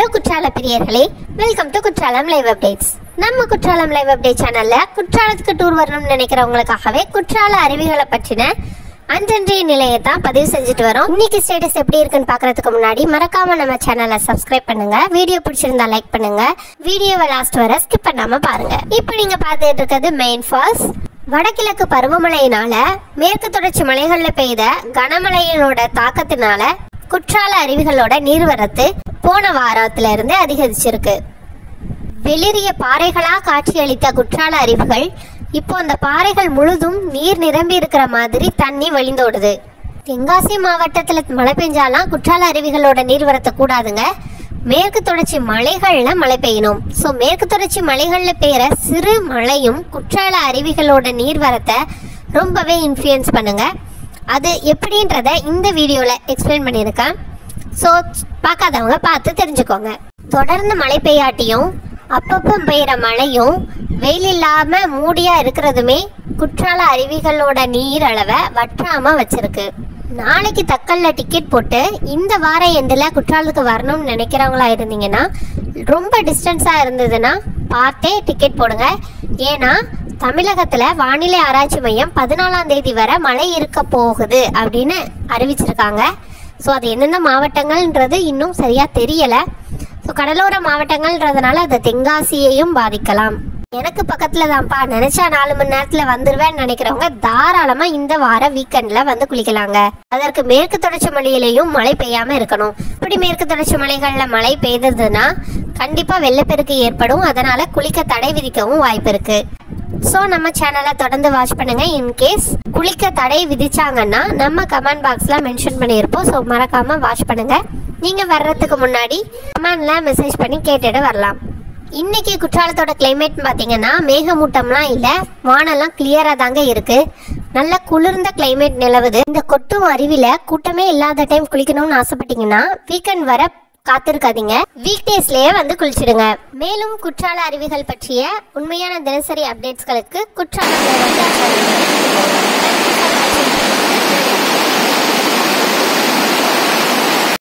hello குற்றால பிரியர்களே welcome to Courtallam live updates நம்ம குற்றாலம் லைவ் அப்டேட் சேனல்ல குற்றாலத்துக்கு டூர் வரணும்னு நினைக்கிறவங்களுக்காகவே குற்றால அருவிகளை பற்றின அன்றன்றைய நிலையை தான் பதிவு செஞ்சுட்டு வரோம் இன்னைக்கு ஸ்டேட்டஸ் எப்படி இருக்குன்னு பார்க்கறதுக்கு முன்னாடி மறக்காம நம்ம சேனலை சப்ஸ்கிரைப் பண்ணுங்க வீடியோ பிடிச்சிருந்தா லைக் பண்ணுங்க வீடியோவை லாஸ்ட் வர ஸ்கிப் பண்ணாம பாருங்க இப்போ நீங்க பார்த்துட்டு இருக்கிறது மெயின் ஃபால்ஸ் வடகிழக்கு பருவமழையினால மேற்கு தொடர்ச்சி மலைகள்ல பெய்த கனமழையினோட தாக்கத்தினால குற்றால அருவிகளோட நீர்வரத்து போன வாரத்துல இருந்து அதிகரிச்சிருக்கு வெளிரிய பாறைகளா காட்சியளித்த குற்றால அருவிகள் இப்போ அந்த பாறைகள் முழுதும் நீர் நிரம்பி இருக்கிற மாதிரி தண்ணி வழிந்தோடுது தென்காசி மாவட்டத்துல மழை பெஞ்சாலாம் குற்றால அருவிகளோட நீர்வரத்து கூடாதுங்க மேற்கு தொடர்ச்சி மலைகள்ல மழை பெய்யணும் ஸோ மேற்கு தொடர்ச்சி மலைகள்ல பெய்யற சிறு மழையும் குற்றால அருவிகளோட நீர்வரத்தை ரொம்பவே இன்ஃப்ளூயன்ஸ் பண்ணுங்க அது எப்படின்றத இந்த வீடியோவில் எக்ஸ்பிளைன் பண்ணியிருக்கேன் ஸோ பார்க்காதவங்க பார்த்து தெரிஞ்சுக்கோங்க தொடர்ந்து மழை பெய்யாட்டியும் அப்பப்போ பெய்கிற மழையும் வெயில் இல்லாமல் மூடியாக இருக்கிறதுமே குற்றால அருவிகளோட நீர் அளவை வற்றாமல் வச்சிருக்கு நாளைக்கு தக்கல்ல டிக்கெட் போட்டு இந்த வார எண்டில் குற்றாலத்துக்கு வரணும்னு நினைக்கிறவங்களா இருந்தீங்கன்னா ரொம்ப டிஸ்டன்ஸாக இருந்ததுன்னா பார்த்தே டிக்கெட் போடுங்க ஏன்னா தமிழகத்துல வானிலை ஆராய்ச்சி மையம் பதினாலாம் தேதி வரை மழை இருக்க போகுது அப்படின்னு அறிவிச்சிருக்காங்க ஸோ அது எந்தெந்த மாவட்டங்கள்ன்றது இன்னும் சரியா தெரியல ஸோ கடலோர மாவட்டங்கள்ன்றதுனால அது தென்காசியையும் பாதிக்கலாம் எனக்கு பக்கத்துல தான்ப்பா நினைச்சா நாலு மணி நேரத்துல வந்துருவேன்னு நினைக்கிறவங்க தாராளமா இந்த வார வீக்கெண்ட்ல வந்து குளிக்கலாங்க அதற்கு மேற்கு தொடர்ச்சி மலையிலையும் மழை பெய்யாம இருக்கணும் இப்படி மேற்கு தொடர்ச்சி மலைகள்ல மழை பெய்ததுன்னா கண்டிப்பா வெள்ளப்பெருக்கு ஏற்படும் அதனால குளிக்க தடை விதிக்கவும் வாய்ப்பு இருக்கு ஸோ நம்ம சேனலை தொடர்ந்து வாட்ச் பண்ணுங்க இன்கேஸ் குளிக்க தடை விதிச்சாங்கன்னா நம்ம கமெண்ட் பாக்ஸ்ல மென்ஷன் பண்ணியிருப்போம் ஸோ மறக்காம வாட்ச் பண்ணுங்க நீங்க வர்றதுக்கு முன்னாடி கமெண்ட்ல மெசேஜ் பண்ணி கேட்டுட்டு வரலாம் இன்னைக்கு குற்றாலத்தோட கிளைமேட் பார்த்தீங்கன்னா மேகமூட்டம்லாம் இல்லை வானம்லாம் கிளியராக தாங்க இருக்கு நல்ல குளிர்ந்த கிளைமேட் நிலவுது இந்த கொட்டும் அருவில கூட்டமே இல்லாத டைம் குளிக்கணும்னு ஆசைப்பட்டீங்கன்னா வீக்கெண்ட் வர காத்திருக்காதீங்க வீக் டேஸ்லயே வந்து குளிச்சிடுங்க மேலும் குற்றால அருவிகள் பற்றிய உண்மையான தினசரி அப்டேட்ஸ்களுக்கு குற்றால